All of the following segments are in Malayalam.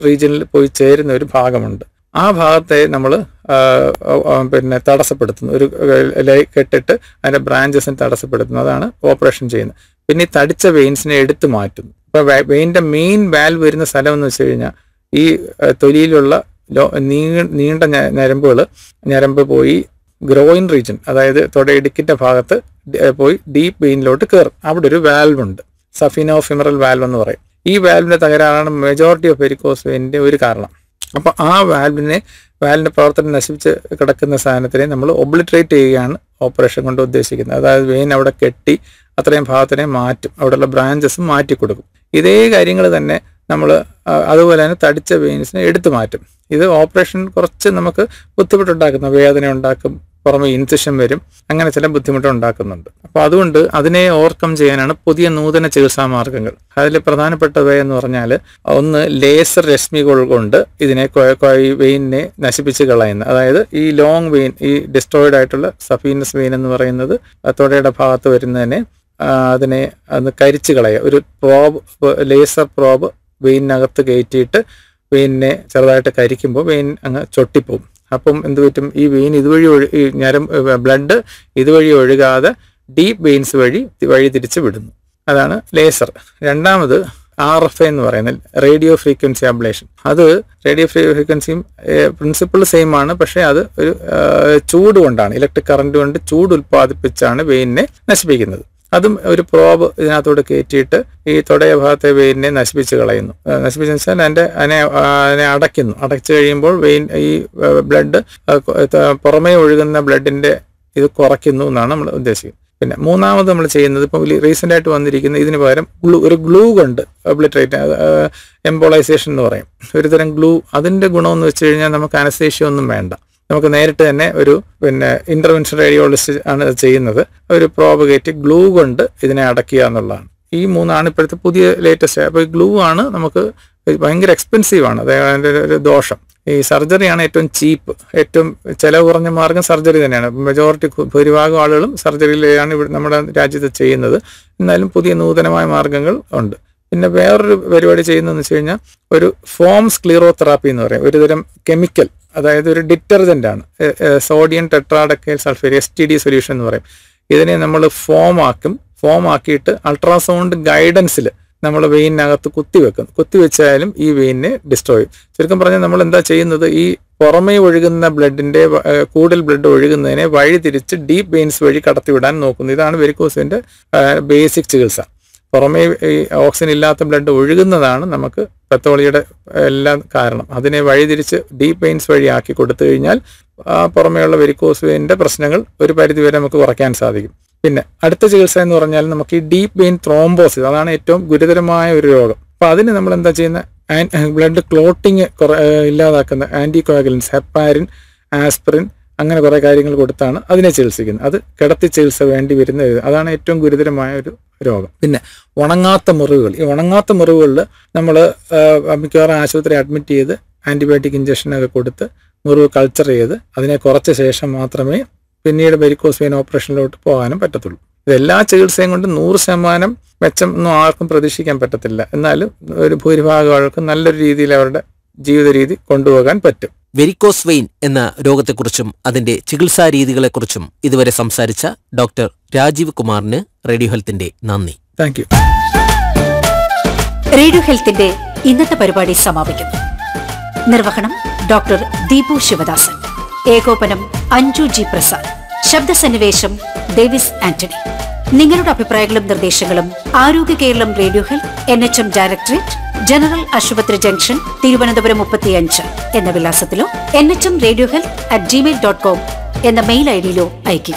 റീജിയനിൽ പോയി ചേരുന്ന ഒരു ഭാഗമുണ്ട് ആ ഭാഗത്തെ നമ്മൾ പിന്നെ തടസ്സപ്പെടുത്തുന്നു ഒരു ലൈ കെട്ടിട്ട് അതിന്റെ ബ്രാഞ്ചസിനെ തടസ്സപ്പെടുത്തുന്നു അതാണ് ഓപ്പറേഷൻ ചെയ്യുന്നത് പിന്നെ ഈ തടിച്ച വെയിൻസിനെ എടുത്തു മാറ്റുന്നു ഇപ്പൊ വെയിൻ്റെ മെയിൻ വാൽവ് വരുന്ന സ്ഥലം എന്ന് വെച്ച് കഴിഞ്ഞാൽ ഈ ആ, തൊലിയിലുള്ള ലോ നീ- നീണ്ട ഞ- ഞരമ്പുകൾ ഞരമ്പ് പോയി ഗ്രോയിൻ റീജൻ അതായത് തൊടയിടുക്കിന്റെ ഭാഗത്ത് ഡ- പോയി ഡീപ്പ് വെയിനിലോട്ട് കയറും അവിടെ ഒരു വാൽവ് ഉണ്ട് സഫിനോ ഫിമറൽ വാൽവ് എന്ന് പറയും ഈ വാൽവിന്റെ തകരാറാണ് മെജോറിറ്റി ഓഫ് വെരിക്കോസ് വെയിനിന്റെ ഒരു കാരണം അപ്പൊ ആ വാൽവിനെ വാൽവിന്റെ പ്രവർത്തനം നശിപ്പിച്ച് കിടക്കുന്ന സാധനത്തിനെ നമ്മൾ ഒബ്ലിട്രേറ്റ് ചെയ്യുകയാണ് ഓപ്പറേഷൻ കൊണ്ട് ഉദ്ദേശിക്കുന്നത് അതായത് വെയിൻ അവിടെ കെട്ടി അത്രയും ഭാഗത്തിനെ മാറ്റും അവിടെയുള്ള ബ്രാഞ്ചസും മാറ്റി കൊടുക്കും ഇതേ കാര്യങ്ങൾ തന്നെ നമ്മൾ അതുപോലെ തന്നെ തടിച്ച വെയിൻസിനെ എടുത്തു മാറ്റും ഇത് ഓപ്പറേഷൻ കുറച്ച് നമുക്ക് ബുദ്ധിമുട്ടുണ്ടാക്കുന്ന വേദന ഉണ്ടാക്കും പുറമെ ഇൻസിഷൻ വരും അങ്ങനെ ചില ബുദ്ധിമുട്ട് ഉണ്ടാക്കുന്നുണ്ട് അപ്പോൾ അതുകൊണ്ട് അതിനെ ഓവർകം ചെയ്യാനാണ് പുതിയ നൂതന ചികിത്സാ മാർഗങ്ങൾ അതിൽ പ്രധാനപ്പെട്ടവ എന്ന് പറഞ്ഞാൽ ഒന്ന് ലേസർ രശ്മികൾ കൊണ്ട് ഇതിനെ കൊ- കൊ- ഈ വെയിനിനെ നശിപ്പിച്ച് കളയുന്ന അതായത് ഈ ലോങ് വെയിൻ ഈ ഡിസ്ട്രോയിഡ് ആയിട്ടുള്ള സഫീനസ് വെയിൻ എന്ന് പറയുന്നത് തൊടയുടെ ഭാഗത്ത് വരുന്നതിനെ ആ, അതിനെ അത് കരിച്ച് കളയുക ഒരു പ്രോബ് ലേസർ പ്രോബ് വെയിനകത്ത് കയറ്റിയിട്ട് വെയിനിനെ ചെറുതായിട്ട് കരിക്കുമ്പോൾ വെയിൻ അങ്ങ് ചൊട്ടിപ്പോവും അപ്പം എന്ത് പറ്റും ഈ വെയിൻ ഇതുവഴി ഒഴു ഈ ഞരം ബ്ലഡ് ഇതുവഴി ഒഴുകാതെ ഡീപ്പ് വെയിൻസ് വഴി വഴി തിരിച്ച് വിടുന്നു അതാണ് ലേസർ രണ്ടാമത് ആർ എഫ് എന്ന് പറയുന്നത് റേഡിയോ ഫ്രീക്വൻസി അബ്ലേഷൻ അത് റേഡിയോ ഫ്രീക്വൻസിയും പ്രിൻസിപ്പിൾ സെയിം ആണ് പക്ഷേ അത് ഒരു ആ, ചൂട് കൊണ്ടാണ് ഇലക്ട്രിക് കറണ്ട് കൊണ്ട് ചൂട് ഉൽപ്പാദിപ്പിച്ചാണ് വെയിനിനെ നശിപ്പിക്കുന്നത് അതും ഒരു പ്രോബ് ഇതിനകത്തോട് കയറ്റിയിട്ട് ഈ തൊടയ ഭാഗത്തെ വെയിനിനെ നശിപ്പിച്ച് കളയുന്നു ആ, നശിപ്പിച്ചെന്ന് വെച്ചാൽ അതിന്റെ അതിനെ ആ, അതിനെ അടയ്ക്കുന്നു അടച്ചു കഴിയുമ്പോൾ വെയിൻ ഈ ബ്ലഡ് പുറമേ ഒഴുകുന്ന ബ്ലഡിന്റെ ഇത് കുറയ്ക്കുന്നു എന്നാണ് നമ്മൾ ഉദ്ദേശിക്കുന്നത് പിന്നെ മൂന്നാമത് നമ്മൾ ചെയ്യുന്നത് ഇപ്പം റീസെന്റ് ആയിട്ട് വന്നിരിക്കുന്ന ഇതിന് പകരം ഗ്ലൂ ഒരു ഗ്ലൂ കൊണ്ട് ഒബ്ലിട്രേറ്റ് എംബോളൈസേഷൻ എന്ന് പറയും ഒരുതരം ഗ്ലൂ അതിന്റെ ഗുണമെന്ന് വെച്ച് കഴിഞ്ഞാൽ നമുക്ക് അനസ്തേഷ്യ ഒന്നും വേണ്ട നമുക്ക് നേരിട്ട് തന്നെ ഒരു പിന്നെ ഇന്റർവെൻഷൻ റേഡിയോളജിസ്റ്റ് ആണ് ഇത് ചെയ്യുന്നത് ഒരു പ്രോപഗേറ്റ് ഗ്ലൂ കൊണ്ട് ഇതിനെ അടയ്ക്കുക എന്നുള്ളതാണ് ഈ മൂന്നാണ് ഇപ്പോഴത്തെ പുതിയ ലേറ്റസ്റ്റ് അപ്പോൾ ഈ ഗ്ലൂ ആണ് നമുക്ക് ഭയങ്കര എക്സ്പെൻസീവ് ആണ് അതായത് അതിൻ്റെ ഒരു ദോഷം ഈ സർജറിയാണ് ഏറ്റവും ചീപ്പ് ഏറ്റവും ചിലവ് കുറഞ്ഞ മാർഗം സർജറി തന്നെയാണ് മെജോറിറ്റി ഭൂരിഭാഗം ആളുകളും സർജറിയിലാണ് ഇവിടെ നമ്മുടെ രാജ്യത്ത് ചെയ്യുന്നത് എന്നാലും പുതിയ നൂതനമായ മാർഗങ്ങൾ ഉണ്ട് പിന്നെ വേറൊരു പരിപാടി ചെയ്യുന്നതെന്ന് വെച്ച് കഴിഞ്ഞാൽ ഒരു ഫോം സ്ക്ലീറോതെറാപ്പി എന്ന് പറയും ഒരുതരം കെമിക്കൽ അതായത് ഒരു ഡിറ്റർജന്റ് ആണ് sodium tetradecyl sulphate S T D solution എന്ന് പറയും ഇതിനെ നമ്മൾ ഫോം ആക്കും ഫോം ആക്കിയിട്ട് അൾട്രാസൗണ്ട് ഗൈഡൻസിൽ നമ്മൾ വെയിനകത്ത് കുത്തിവെക്കും കുത്തിവെച്ചാലും ഈ വെയിനെ ഡിസ്ട്രോയ് ചെയ്യും ചുരുക്കം പറഞ്ഞാൽ നമ്മൾ എന്താ ചെയ്യുന്നത് ഈ പുറമേ ഒഴുകുന്ന ബ്ലഡിന്റെ കൂടുതൽ ബ്ലഡ് ഒഴുകുന്നതിനെ വഴി തിരിച്ച് ഡീപ്പ് വെയിൻസ് വഴി കടത്തിവിടാൻ നോക്കുന്നു ഇതാണ് വെരിക്കോസിന്റെ ബേസിക് ചികിത്സ പുറമേ ഈ ഓക്സിജൻ ഇല്ലാത്ത ബ്ലഡ് ഒഴുകുന്നതാണ് നമുക്ക് പെത്തോളിയുടെ എല്ലാം കാരണം അതിനെ വഴിതിരിച്ച് ഡീപ്പ് വെയിൻസ് വഴി ആക്കി കൊടുത്തു കഴിഞ്ഞാൽ ആ പുറമേയുള്ള വെരിക്കോസ് വെയിൻ്റെ പ്രശ്നങ്ങൾ ഒരു പരിധിവരെ നമുക്ക് കുറയ്ക്കാൻ സാധിക്കും പിന്നെ അടുത്ത ചികിത്സ എന്ന് പറഞ്ഞാൽ നമുക്ക് ഈ ഡീപ്പ് വെയിൻ ത്രോംബോസിസ് അതാണ് ഏറ്റവും ഗുരുതരമായ ഒരു രോഗം അപ്പൊ അതിന് നമ്മൾ എന്താ ചെയ്യുന്ന ബ്ലഡ് ക്ലോട്ടിങ് ഇല്ലാതാക്കുന്ന ആന്റി കോഗലൻസ് ഹെപ്പാരിൻ ആസ്പിറിൻ അങ്ങനെ കുറെ കാര്യങ്ങൾ കൊടുത്താണ് അതിനെ ചികിത്സിക്കുന്നത് അത് കിടത്തി ചികിത്സ വേണ്ടി വരുന്ന ഒരു- അതാണ് ഏറ്റവും ഗുരുതരമായ ഒരു രോഗം പിന്നെ ഉണങ്ങാത്ത മുറിവുകൾ ഈ ഉണങ്ങാത്ത മുറിവുകളിൽ നമ്മൾ മിക്കവാറും ആശുപത്രി അഡ്മിറ്റ് ചെയ്ത് ആന്റിബയോട്ടിക് ഇഞ്ചക്ഷനൊക്കെ കൊടുത്ത് മുറിവ് കൾച്ചർ ചെയ്ത് അതിനെ കുറച്ച ശേഷം മാത്രമേ പിന്നീട് വെരിക്കോസ് വെയിൻ ഓപ്പറേഷനിലോട്ട് പോകാനും പറ്റത്തുള്ളൂ ഇതെല്ലാ ചികിത്സയും കൊണ്ട് നൂറ് ശതമാനം മെച്ചം ഒന്നും ആർക്കും പ്രതീക്ഷിക്കാൻ പറ്റത്തില്ല എന്നാലും ഒരു ഭൂരിഭാഗം ആൾക്കും നല്ലൊരു രീതിയിൽ അവരുടെ ജീവിത രീതി കൊണ്ടുപോകാൻ പറ്റും വെരിക്കോസ് വെയിൻ എന്ന രോഗത്തെക്കുറിച്ചും അതിന്റെ ചികിത്സാ രീതികളെക്കുറിച്ചും ഇതുവരെ സംസാരിച്ച ഡോക്ടർ രാജീവ് കുമാറിന് റേഡിയോ ഹെൽത്തിന്റെ നന്ദി താങ്ക് യു റേഡിയോ ഹെൽത്തിന്റെ ഇന്നത്തെ പരിപാടി സമാപിക്കുന്നു നിർവഹണം ഡോക്ടർ ദീപു ശിവദാസൻ ഏകോപനം അഞ്ജു ജി പ്രസാദ് ശബ്ദസന്നിവേശം ഡേവിസ് ആന്റണി നിങ്ങളുടെ അഭിപ്രായങ്ങളും നിർദ്ദേശങ്ങളും ആരോഗ്യ Keralam radio health N H M directorate general ആശുപത്രി ജംഗ്ഷൻ തിരുവനന്തപുരം മുപ്പത്തിയഞ്ച് എന്ന വിലാസത്തിലോ N H M radio health at Gmail dot com എന്ന മെയിൽ ഐ ഡിയിലോ അയയ്ക്കുക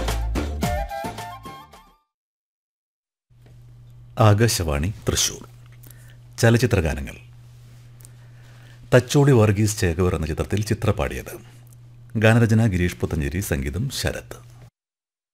ആകാശവാണി തൃശൂർ ചലച്ചിത്രഗാനങ്ങൾ തച്ചോളി വർഗീസ് ചേകവർ എന്ന ചിത്രത്തിൽ ചിത്രപാടിയത് ഗാനരചന ഗിരീഷ് പുത്തഞ്ചേരി സംഗീതം ശരത്